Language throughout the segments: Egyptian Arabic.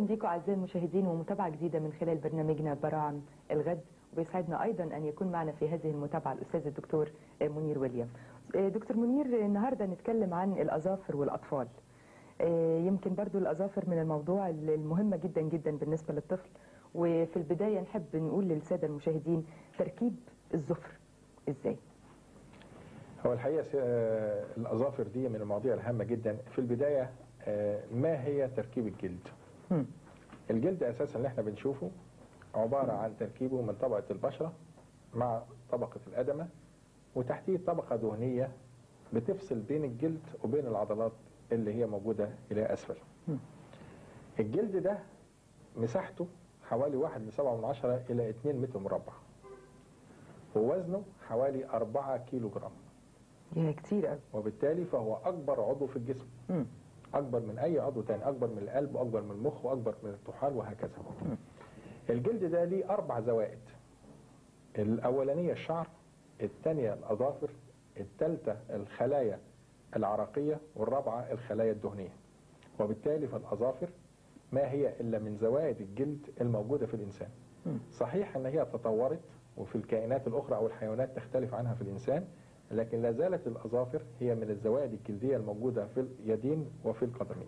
بكم اعزائي المشاهدين ومتابعه جديده من خلال برنامجنا براعم الغد وبيسعدنا ايضا ان يكون معنا في هذه المتابعه الاستاذ الدكتور منير ويليام. دكتور منير النهارده نتكلم عن الاظافر والاطفال. يمكن برضو الاظافر من الموضوع المهمه جدا جدا بالنسبه للطفل وفي البدايه نحب نقول للساده المشاهدين تركيب الظفر ازاي؟ هو الحقيقه الاظافر دي من المواضيع الهامه جدا في البدايه ما هي تركيب الجلد؟ مم. الجلد اساسا اللي احنا بنشوفه عباره عن تركيبه من طبقه البشره مع طبقه الادمه وتحتيه طبقه دهنيه بتفصل بين الجلد وبين العضلات اللي هي موجوده الى اسفل. مم. الجلد ده مساحته حوالي 1 ل 7 من عشرة الى 2 متر مربع. ووزنه حوالي 4 كيلو جرام. يا كتير قوي. وبالتالي فهو اكبر عضو في الجسم. مم. اكبر من اي عضو تاني اكبر من القلب واكبر من المخ واكبر من الطحال وهكذا الجلد ده ليه اربع زوائد الاولانيه الشعر الثانيه الاظافر الثالثه الخلايا العرقيه والرابعه الخلايا الدهنيه وبالتالي فالاظافر ما هي الا من زوائد الجلد الموجوده في الانسان صحيح ان هي تطورت وفي الكائنات الاخرى او الحيوانات تختلف عنها في الانسان لكن لا زالت الأظافر هي من الزوائد الجلدية الموجودة في اليدين وفي القدمين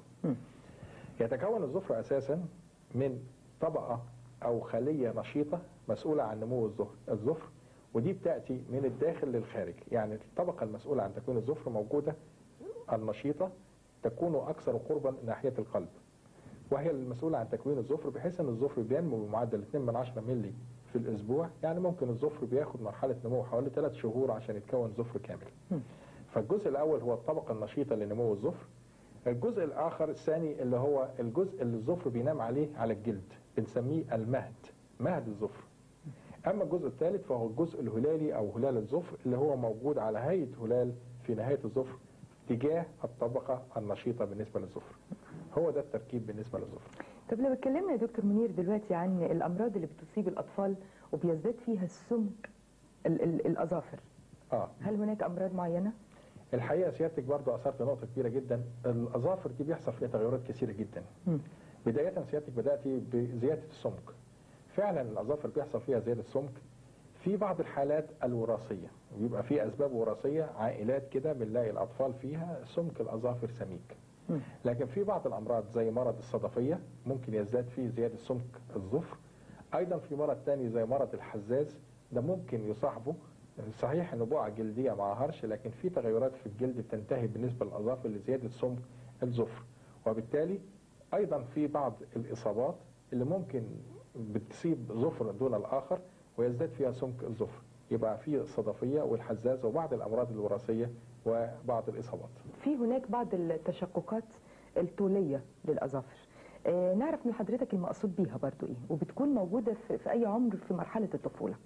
يتكون الظفر أساسا من طبقة أو خلية نشيطة مسؤولة عن نمو الظفر ودي بتأتي من الداخل للخارج يعني الطبقة المسؤولة عن تكوين الظفر موجودة النشيطة تكون أكثر قربا ناحية القلب وهي المسؤولة عن تكوين الظفر بحيث أن الظفر بينمو بمعدل 2 من 10 مللي في الاسبوع يعني ممكن الظفر بياخد مرحله نمو حوالي ثلاث شهور عشان يتكون ظفر كامل. فالجزء الاول هو الطبقه النشيطه لنمو الظفر. الجزء الاخر الثاني اللي هو الجزء اللي الظفر بينام عليه على الجلد بنسميه المهد مهد الظفر. اما الجزء الثالث فهو الجزء الهلالي او هلال الظفر اللي هو موجود على هيئه هلال في نهايه الظفر تجاه الطبقه النشيطه بالنسبه للظفر. هو ده التركيب بالنسبه للظفر. طب لو اتكلمنا يا دكتور منير دلوقتي عن الامراض اللي بتصيب الاطفال وبيزداد فيها السمك ال ال الاظافر اه هل هناك امراض معينه الحقيقه سيادتك برضو اثرت نقطه كبيره جدا الاظافر دي بيحصل فيها تغيرات كثيره جدا م. بدايه سيادتك بداتي بزياده السمك فعلا الاظافر بيحصل فيها زياده سمك في بعض الحالات الوراثيه بيبقى في اسباب وراثيه عائلات كده بنلاقي الاطفال فيها سمك الاظافر سميك لكن في بعض الامراض زي مرض الصدفيه ممكن يزداد فيه زياده سمك الظفر ايضا في مرض تاني زي مرض الحزاز ده ممكن يصاحبه صحيح انه بقعه جلديه مع هرش لكن في تغيرات في الجلد بتنتهي بالنسبه للاظافر لزياده سمك الظفر وبالتالي ايضا في بعض الاصابات اللي ممكن بتصيب ظفر دون الاخر ويزداد فيها سمك الظفر يبقى في الصدفيه والحزاز وبعض الامراض الوراثيه وبعض الاصابات. في هناك بعض التشققات الطوليه للاظافر. آه نعرف من حضرتك المقصود بيها برضو ايه وبتكون موجوده في, في اي عمر في مرحله الطفوله.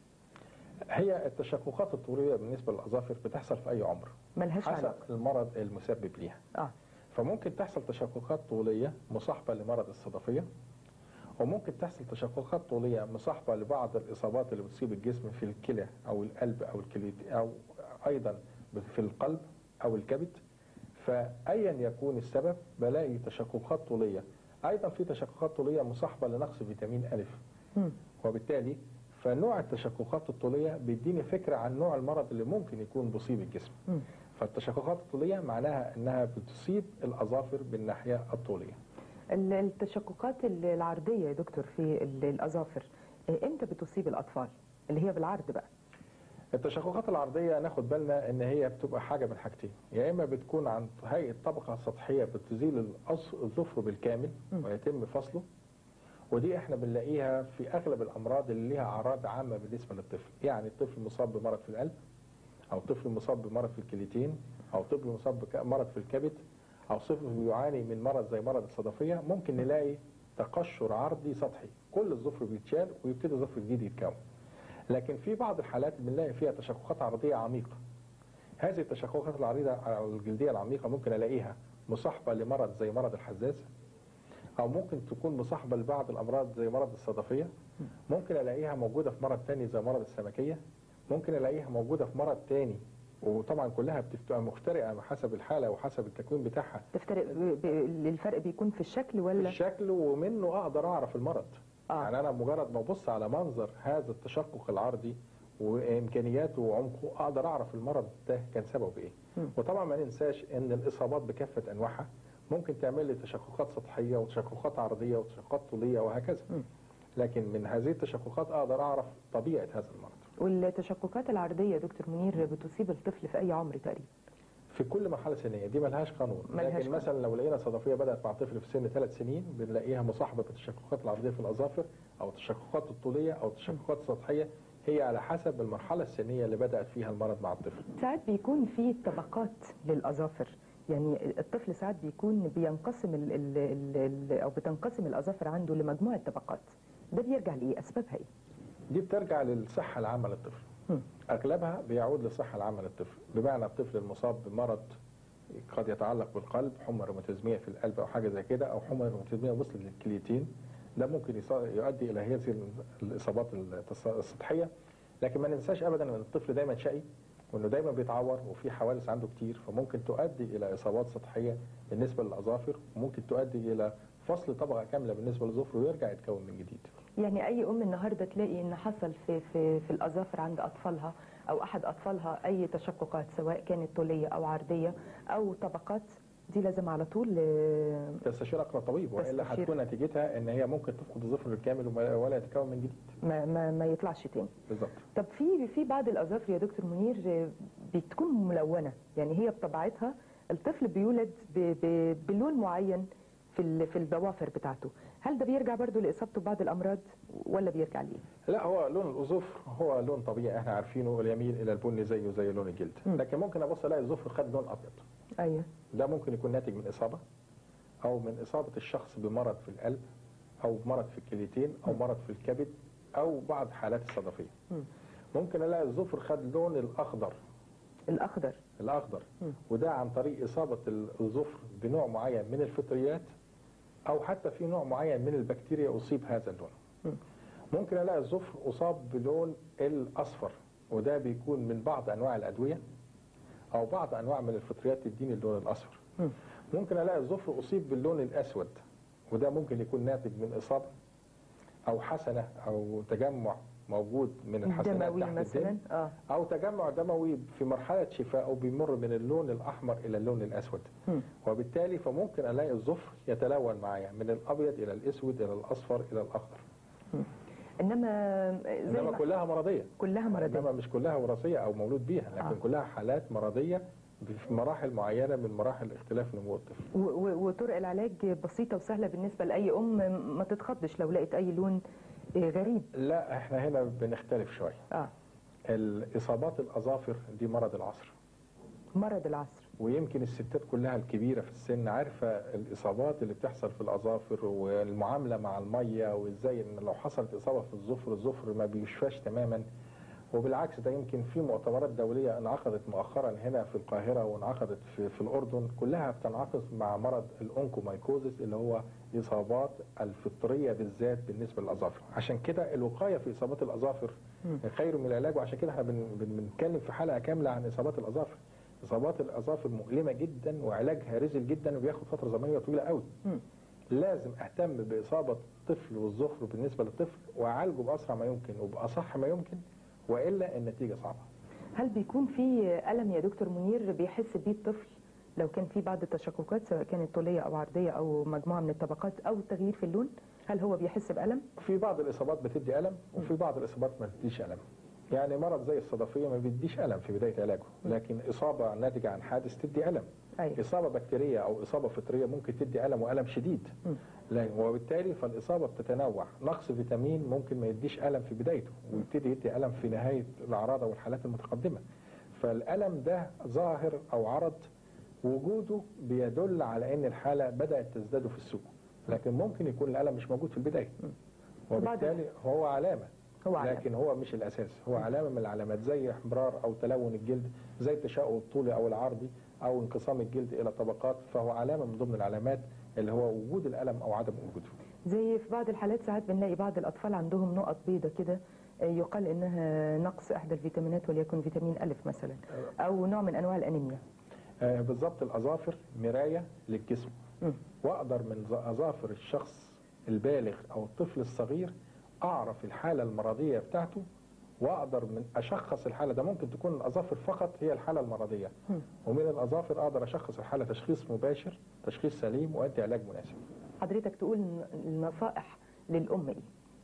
هي التشققات الطوليه بالنسبه للاظافر بتحصل في اي عمر. ملهاش حسب علاقه. المرض المسبب ليها. اه فممكن تحصل تشققات طوليه مصاحبه لمرض الصدفيه وممكن تحصل تشققات طوليه مصاحبه لبعض الاصابات اللي بتصيب الجسم في الكلى او القلب او الكليت او ايضا في القلب او الكبد فايا يكون السبب بلاقي تشققات طوليه ايضا في تشققات طوليه مصاحبه لنقص فيتامين ا م. وبالتالي فنوع التشققات الطوليه بيديني فكره عن نوع المرض اللي ممكن يكون بيصيب الجسم م. فالتشققات الطوليه معناها انها بتصيب الاظافر بالناحيه الطوليه التشققات العرضيه يا دكتور في الاظافر امتى بتصيب الاطفال اللي هي بالعرض بقى التشققات العرضيه ناخد بالنا ان هي بتبقى حاجه من حاجتين يا اما بتكون عن هيئه طبقه سطحيه بتزيل الظفر بالكامل ويتم فصله ودي احنا بنلاقيها في اغلب الامراض اللي ليها اعراض عامه بالنسبه للطفل يعني الطفل مصاب بمرض في القلب او طفل مصاب بمرض في الكليتين او طفل مصاب بمرض في الكبد او طفل بيعاني من مرض زي مرض الصدفيه ممكن نلاقي تقشر عرضي سطحي كل الظفر بيتشال ويبتدي ظفر جديد يتكون لكن في بعض الحالات بنلاقي فيها تشققات عرضيه عميقه هذه التشققات العريضه الجلديه العميقه ممكن الاقيها مصاحبه لمرض زي مرض الحزاز او ممكن تكون مصاحبه لبعض الامراض زي مرض الصدفيه ممكن الاقيها موجوده في مرض تاني زي مرض السمكيه ممكن الاقيها موجوده في مرض تاني وطبعا كلها بتبقى مخترقه حسب الحاله وحسب التكوين بتاعها تفترق ب... ب... الفرق بيكون في الشكل في ولا الشكل ومنه اقدر اعرف المرض آه. يعني انا مجرد ما ابص على منظر هذا التشقق العرضي وامكانياته وعمقه اقدر اعرف المرض ده كان سببه ايه مم. وطبعا ما ننساش ان الاصابات بكافه انواعها ممكن تعمل لي تشققات سطحيه وتشققات عرضيه وتشققات طوليه وهكذا مم. لكن من هذه التشققات اقدر اعرف طبيعه هذا المرض والتشققات العرضيه يا دكتور منير بتصيب الطفل في اي عمر تقريبا في كل مرحله سنيه دي ملهاش قانون ملهاش لكن قانون. مثلا لو لقينا صدفيه بدات مع طفل في سن ثلاث سنين بنلاقيها مصاحبه بالتشققات العرضيه في الاظافر او التشققات الطوليه او التشققات السطحيه هي على حسب المرحله السنيه اللي بدات فيها المرض مع الطفل ساعات بيكون في طبقات للاظافر يعني الطفل ساعات بيكون بينقسم ال ال ال ال او بتنقسم الاظافر عنده لمجموعه طبقات ده بيرجع لايه اسبابها ايه دي بترجع للصحه العامه للطفل مم. اغلبها بيعود للصحه العامه للطفل بمعنى الطفل المصاب بمرض قد يتعلق بالقلب حمى روماتيزميه في القلب او حاجه زي كده او حمى روماتيزميه وصلت للكليتين ده ممكن يص- يؤدي الى هذه الاصابات التص- السطحيه لكن ما ننساش ابدا ان الطفل دايما شقي وانه دايما بيتعور وفي حوادث عنده كتير فممكن تؤدي الى اصابات سطحيه بالنسبه للاظافر وممكن تؤدي الى فصل طبقه كامله بالنسبه للظفر ويرجع يتكون من جديد يعني اي ام النهارده تلاقي ان حصل في في في الاظافر عند اطفالها او احد اطفالها اي تشققات سواء كانت طوليه او عرضيه او طبقات دي لازم على طول آه، تستشير اقرب طبيب والا تستشير. هتكون نتيجتها ان هي ممكن تفقد الظفر بالكامل وما- ولا يتكون من جديد ما ما, ما يطلعش تاني بالظبط طب في في بعض الاظافر يا دكتور منير آه، بتكون ملونه يعني هي بطبيعتها الطفل بيولد ب- ب- بلون معين في ال- في الضوافر بتاعته هل ده بيرجع برضو لاصابته ببعض الامراض ولا بيرجع ليه لا هو لون الظفر هو لون طبيعي احنا عارفينه يميل الى البني زيه زي لون الجلد مم. لكن ممكن ابص الاقي الظفر خد لون ابيض ايوه ده ممكن يكون ناتج من اصابه او من اصابه الشخص بمرض في القلب او مرض في الكليتين او مرض في الكبد او بعض حالات الصدفيه مم. ممكن الاقي الظفر خد لون الاخضر الاخضر الاخضر مم. وده عن طريق اصابه الظفر بنوع معين من الفطريات او حتى في نوع معين من البكتيريا اصيب هذا اللون مم. ممكن الاقي الظفر اصاب بلون الاصفر وده بيكون من بعض انواع الادويه او بعض انواع من الفطريات تديني اللون الاصفر مم. ممكن الاقي الظفر اصيب باللون الاسود وده ممكن يكون ناتج من اصابه او حسنه او تجمع موجود من الحسنات دموي تحت مثلا الدم اه او تجمع دموي في مرحله شفاء بيمر من اللون الاحمر الى اللون الاسود مم. وبالتالي فممكن الاقي الظفر يتلون معايا من الابيض الى الاسود الى الاصفر الى الاخضر انما زي انما ما كلها مرضيه كلها مرضيه انما مش كلها وراثيه او مولود بيها لكن آه. كلها حالات مرضيه في مراحل معينه من مراحل اختلاف نمو الطفل و- و- وطرق العلاج بسيطه وسهله بالنسبه لاي ام ما تتخضش لو لقيت اي لون آه، غريب لا احنا هنا بنختلف شويه اه الاصابات الاظافر دي مرض العصر مرض العصر ويمكن الستات كلها الكبيره في السن عارفه الاصابات اللي بتحصل في الاظافر والمعامله مع الميه وازاي ان لو حصلت اصابه في الظفر الظفر ما بيشفاش تماما وبالعكس ده يمكن في مؤتمرات دوليه انعقدت مؤخرا هنا في القاهره وانعقدت في, في الاردن كلها بتنعقد مع مرض الاونكومايكوزس اللي هو اصابات الفطريه بالذات بالنسبه للاظافر عشان كده الوقايه في اصابات الاظافر مم. خير من العلاج وعشان كده احنا بن- بن- بنتكلم في حلقه كامله عن اصابات الاظافر اصابات الاظافر مؤلمه جدا وعلاجها رزل جدا وبياخد فتره زمنيه طويله قوي مم. لازم اهتم باصابه الطفل والظفر بالنسبه للطفل واعالجه باسرع ما يمكن وباصح ما يمكن والا النتيجه صعبه هل بيكون في الم يا دكتور منير بيحس بيه الطفل لو كان في بعض التشققات سواء كانت طوليه او عرضيه او مجموعه من الطبقات او تغيير في اللون هل هو بيحس بالم في بعض الاصابات بتدي الم وفي بعض الاصابات ما بتديش الم يعني مرض زي الصدفيه ما بيديش الم في بدايه علاجه لكن اصابه ناتجه عن حادث تدي الم ايوه اصابه بكتيريه او اصابه فطريه ممكن تدي الم والم شديد مم. لا وبالتالي فالاصابه بتتنوع نقص فيتامين ممكن ما يديش الم في بدايته ويبتدي يدي الم في نهايه الاعراض او الحالات المتقدمه فالالم ده ظاهر او عرض وجوده بيدل على ان الحاله بدات تزداد في السوق لكن ممكن يكون الالم مش موجود في البدايه وبالتالي هو علامه هو علامة. لكن هو مش الاساس هو علامه من العلامات زي احمرار او تلون الجلد زي التشقق الطولي او العرضي او انقسام الجلد الى طبقات فهو علامه من ضمن العلامات اللي هو وجود الالم او عدم وجوده زي في بعض الحالات ساعات بنلاقي بعض الأطفال عندهم نقط بيضة كده آه، يقال إنها نقص إحدى الفيتامينات وليكن فيتامين ألف مثلا أو نوع من أنواع الأنيميا آه، بالظبط الاظافر مرايه للجسم مم. واقدر من ز- اظافر الشخص البالغ او الطفل الصغير اعرف الحاله المرضيه بتاعته واقدر من اشخص الحاله ده ممكن تكون الاظافر فقط هي الحاله المرضيه مم. ومن الاظافر اقدر اشخص الحاله تشخيص مباشر تشخيص سليم وادي علاج مناسب حضرتك تقول ن- النصائح للأم إيه؟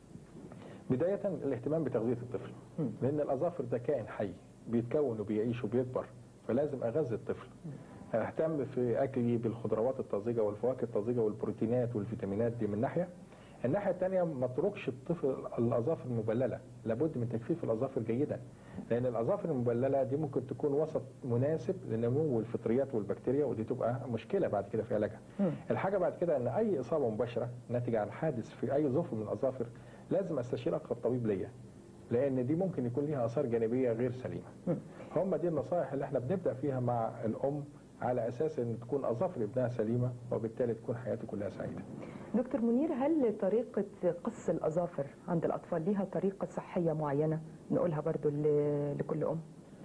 بدايه الاهتمام بتغذيه الطفل مم. لان الاظافر ده كائن حي بيتكون وبيعيش وبيكبر فلازم اغذي الطفل اهتم في اكلي بالخضروات الطازجه والفواكه الطازجه والبروتينات والفيتامينات دي من ناحيه الناحيه الثانيه ما اتركش الطفل الاظافر المبلله لابد من تجفيف الاظافر جيدا لان الاظافر المبلله دي ممكن تكون وسط مناسب لنمو الفطريات والبكتيريا ودي تبقى مشكله بعد كده في علاجها مم. الحاجه بعد كده ان اي اصابه مباشره ناتجه عن حادث في اي ظفر من الاظافر لازم استشير اقرب طبيب ليا لان دي ممكن يكون ليها اثار جانبيه غير سليمه مم. هم دي النصائح اللي احنا بنبدا فيها مع الام على اساس ان تكون اظافر ابنها سليمه وبالتالي تكون حياته كلها سعيده دكتور منير هل طريقة قص الأظافر عند الأطفال ليها طريقة صحية معينة نقولها برضو ل- لكل أم؟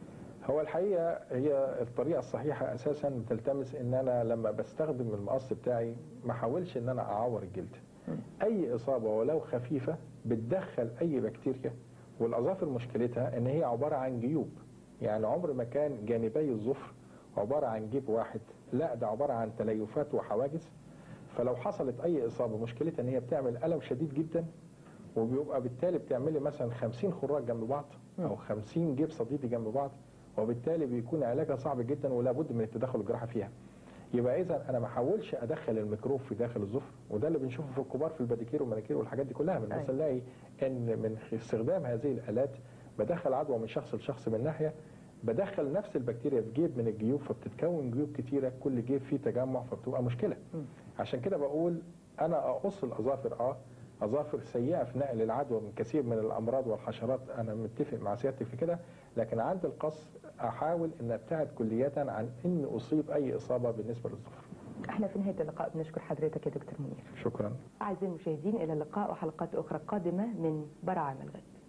هو الحقيقه هي الطريقه الصحيحه اساسا تلتمس ان انا لما بستخدم المقص بتاعي ما احاولش ان انا اعور الجلد اي اصابه ولو خفيفه بتدخل اي بكتيريا والاظافر مشكلتها ان هي عباره عن جيوب يعني عمر ما كان جانبي الظفر عباره عن جيب واحد لا ده عباره عن تليفات وحواجز فلو حصلت اي اصابه مشكلتها ان هي بتعمل الم شديد جدا وبيبقى بالتالي بتعملي مثلا 50 خراج جنب بعض او 50 جيب صديدي جنب بعض وبالتالي بيكون علاجها صعب جدا ولا بد من التدخل الجراحي فيها يبقى اذا انا ما احاولش ادخل الميكروب في داخل الظفر وده اللي بنشوفه في الكبار في الباديكير والمانيكير والحاجات دي كلها بنبص أيوة. نلاقي ان من استخدام هذه الالات بدخل عدوى من شخص لشخص من ناحيه بدخل نفس البكتيريا في جيب من الجيوب فبتتكون جيوب كتيره كل جيب فيه تجمع فبتبقى مشكله عشان كده بقول انا اقص الاظافر اه اظافر سيئه في نقل العدوى من كثير من الامراض والحشرات انا متفق مع سيادتك في كده لكن عند القص احاول ان ابتعد كليا عن ان اصيب اي اصابه بالنسبه للظفر احنا في نهاية اللقاء بنشكر حضرتك يا دكتور منير شكرا أعزائي المشاهدين إلى اللقاء وحلقات أخرى قادمة من برع الغد